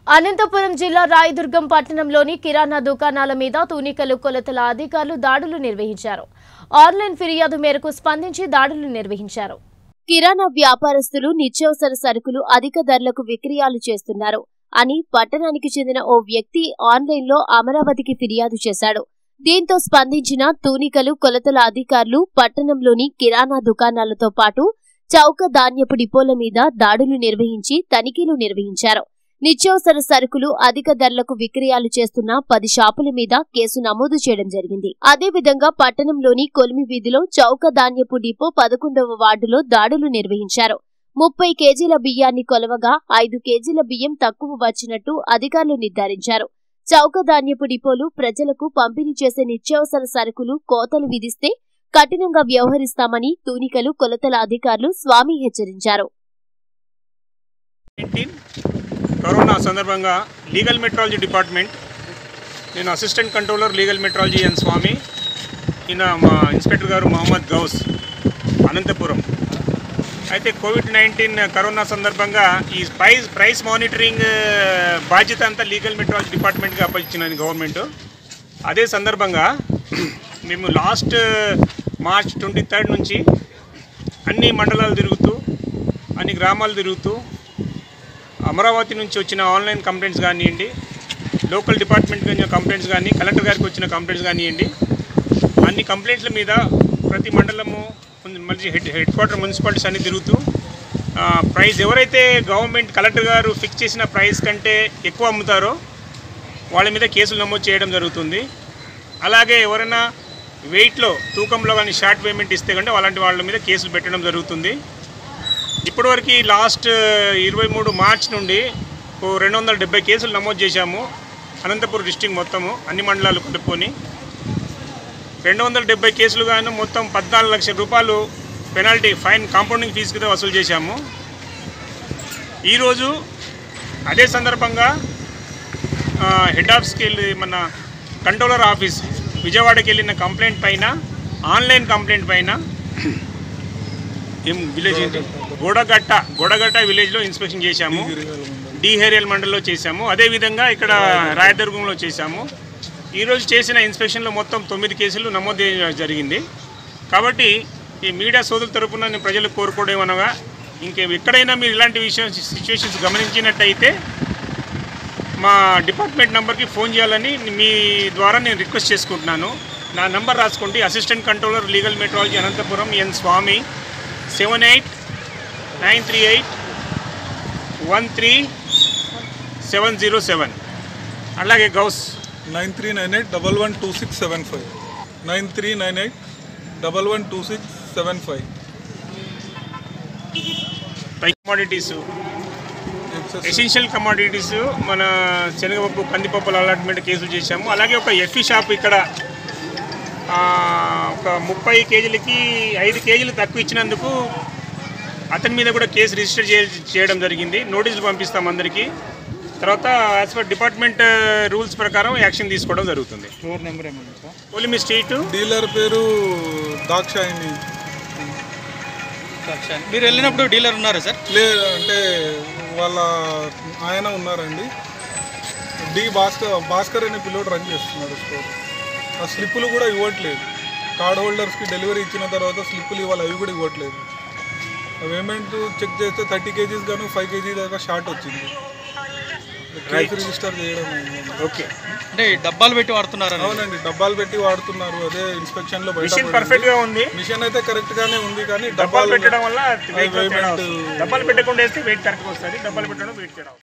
అనంతపురం జిల్లా రాయదుర్గం పట్టణంలోని కిరాణా దుకాణాల మీద తూనికలు కొలతల అధికారులు దాడులు నిర్వహించారు ఆన్లైన్ ఫిర్యాదు మేరకు స్పందించి దాడులు నిర్వహించారు కిరాణా వ్యాపారస్తులు నిత్యావసర సరుకులు అధిక ధరలకు విక్రయాలు చేస్తున్నారు అని పట్టణానికి చెందిన ఓ వ్యక్తి ఆన్లైన్లో అమరావతికి ఫిర్యాదు చేశాడు దీంతో స్పందించిన తూనికలు కొలతల అధికారులు పట్టణంలోని కిరాణా దుకాణాలతో పాటు చౌక ధాన్యపు డిపోల మీద దాడులు నిర్వహించి తనిఖీలు నిర్వహించారు నిత్యావసర సరుకులు అధిక ధరలకు విక్రయాలు చేస్తున్న పది షాపుల మీద కేసు నమోదు చేయడం జరిగింది అదేవిధంగా పట్టణంలోని కొలిమి వీధిలో చౌక ధాన్యపు డిపో పదకొండవ వార్డులో దాడులు నిర్వహించారు ముప్పై కేజీల బియ్యాన్ని కొలవగా ఐదు కేజీల బియ్యం తక్కువ వచ్చినట్టు అధికారులు నిర్ధారించారు చౌక ధాన్యపు డిపోలు ప్రజలకు పంపిణీ చేసే నిత్యావసర సరుకులు కోతలు విధిస్తే కఠినంగా వ్యవహరిస్తామని తూనికలు కొలతల అధికారులు స్వామి హెచ్చరించారు నైన్టీన్ కరోనా సందర్భంగా లీగల్ మెట్రాలజీ డిపార్ట్మెంట్ నేను assistant controller legal metrology N Swamy ఈయన మా ఇన్స్పెక్టర్ గారు మహమ్మద్ గౌస్ అనంతపురం అయితే కోవిడ్ నైన్టీన్ కరోనా సందర్భంగా ఈ ప్రైస్ ప్రైస్ మానిటరింగ్ బాధ్యత అంతా లీగల్ మెట్రాలజీ డిపార్ట్మెంట్కి అప్పగించినది గవర్నమెంట్ అదే సందర్భంగా మేము లాస్ట్ మార్చ్ ట్వంటీ థర్డ్ నుంచి అన్ని మండలాలు తిరుగుతూ అన్ని గ్రామాలు తిరుగుతూ అమరావతి నుంచి వచ్చిన ఆన్లైన్ కంప్లైంట్స్ కానివ్వండి లోకల్ డిపార్ట్మెంట్కి వచ్చిన కంప్లైంట్స్ కానీ కలెక్టర్ గారికి వచ్చిన కంప్లైంట్స్ కానివ్వండి అన్ని కంప్లైంట్ల మీద ప్రతి మండలము మళ్ళీ హెడ్ హెడ్ క్వార్టర్ మున్సిపాలిటీస్ అన్ని తిరుగుతూ ఆ, ప్రైస్ ఎవరైతే గవర్నమెంట్ కలెక్టర్ గారు ఫిక్స్ చేసిన ప్రైస్ కంటే ఎక్కువ అమ్ముతారో వాళ్ళ మీద కేసులు నమోదు చేయడం జరుగుతుంది అలాగే ఎవరైనా వెయిట్లో తూకంలో కానీ షార్ట్ పేమెంట్ ఇస్తే కంటే అలాంటి వాళ్ళ మీద కేసులు పెట్టడం జరుగుతుంది ఇప్పటివరకు లాస్ట్ ఇరవై మూడు మార్చ్ నుండి ఓ రెండు వందల డెబ్బై కేసులు నమోదు చేశాము అనంతపురం డిస్టిక్ మొత్తము అన్ని మండలాలు కలుపుకొని రెండు వందల డెబ్బై కేసులు గాను మొత్తం పద్నాలుగు లక్షల రూపాయలు పెనాల్టీ ఫైన్ కాంపౌండింగ్ ఫీజు కింద వసూలు చేశాము ఈరోజు అదే సందర్భంగా ఆ, హెడ్ ఆఫీస్కి వెళ్ళి మన కంట్రోలర్ ఆఫీస్ విజయవాడకి వెళ్ళిన కంప్లైంట్ పైన ఆన్లైన్ కంప్లైంట్ పైన ఏం విలేజ్ ఏంటి గోడగట్ట గోడగట్ట విలేజ్లో ఇన్స్పెక్షన్ చేశాము డిహేరియల్ మండల్లో చేశాము అదేవిధంగా ఇక్కడ రాయదుర్గంలో చేశాము ఈరోజు చేసిన ఇన్స్పెక్షన్లో మొత్తం తొమ్మిది కేసులు నమోదు చేయడం జరిగింది కాబట్టి ఈ మీడియా సోదరుల తరపున నేను ప్రజలకు కోరుకోవడం అనగా ఇంకే ఎక్కడైనా మీరు ఇలాంటి విషయం సిచ్యువేషన్స్ గమనించినట్టయితే మా డిపార్ట్మెంట్ నెంబర్కి ఫోన్ చేయాలని మీ ద్వారా నేను రిక్వెస్ట్ చేసుకుంటున్నాను నా నంబర్ రాసుకోండి assistant controller legal metrology Anantapuram N Swamy seven eight nine three eight one three seven zero seven అలాగే Ghouse nine three nine eight double one two six seven five nine three nine eight double one two six seven five commodities essential commodities మన శనగపప్పు కందిపప్పుల allotment కేసులు చేశాము అలాగే ఒక FE shop ఇక్కడ ఆ, ఒక ముప్పై కేజీలకి ఐదు కేజీలు తక్కువ ఇచ్చినందుకు అతని మీద కూడా కేసు రిజిస్టర్ చే చేయడం జరిగింది నోటీసులు పంపిస్తాం అందరికీ తర్వాత యాజ్ పర్ డిపార్ట్మెంట్ రూల్స్ ప్రకారం యాక్షన్ తీసుకోవడం జరుగుతుంది ఫ్లోర్ నెంబర్ ఏమన్నా సార్ పోలిమి స్ట్రీట్ డీలర్ పేరు దాక్షాయిని మీరు వెళ్ళినప్పుడు డీలర్ ఉన్నారా సార్ లే అంటే వాళ్ళ ఆయన ఉన్నారండి డి భాస్కర్ భాస్కర్ అనే పిల్లోడు రన్ చేస్తున్నాడు స్టోర్ ఆ స్లిప్పులు కూడా ఇవ్వట్లేదు కార్డ్ హోల్డర్స్కి డెలివరీ ఇచ్చిన తర్వాత స్లిప్పులు ఇవ్వాలి అవి కూడా ఇవ్వట్లేదు పేమెంట్ చెక్ చేస్తే థర్టీ కేజీస్ గాను ఫైవ్ కేజీ దాకా షార్ట్ వచ్చింది కేసు రిజిస్టర్ చేయడం అయింది. ఓకే అంటే ఈ డబ్బాలు పెట్టి వాడుతున్నారా అవునండి డబ్బాలు పెట్టి వాడుతున్నారు అదే ఇన్స్పెక్షన్ లో మిషన్ బయట పర్ఫెక్ట్గా ఉంది మిషన్ అయితే కరెక్ట్ గానే ఉంది కానీ డబ్బాలు పెట్టడం వల్ల అవి weight లో తేడా payment- వస్తుంది. డబ్బాలు పెట్టకుండా వేస్తే వెయిట్ కరెక్ట్గా వస్తుంది డబ్బాలు పెట్టడం వెయిట్ తేడా వస్తుంది.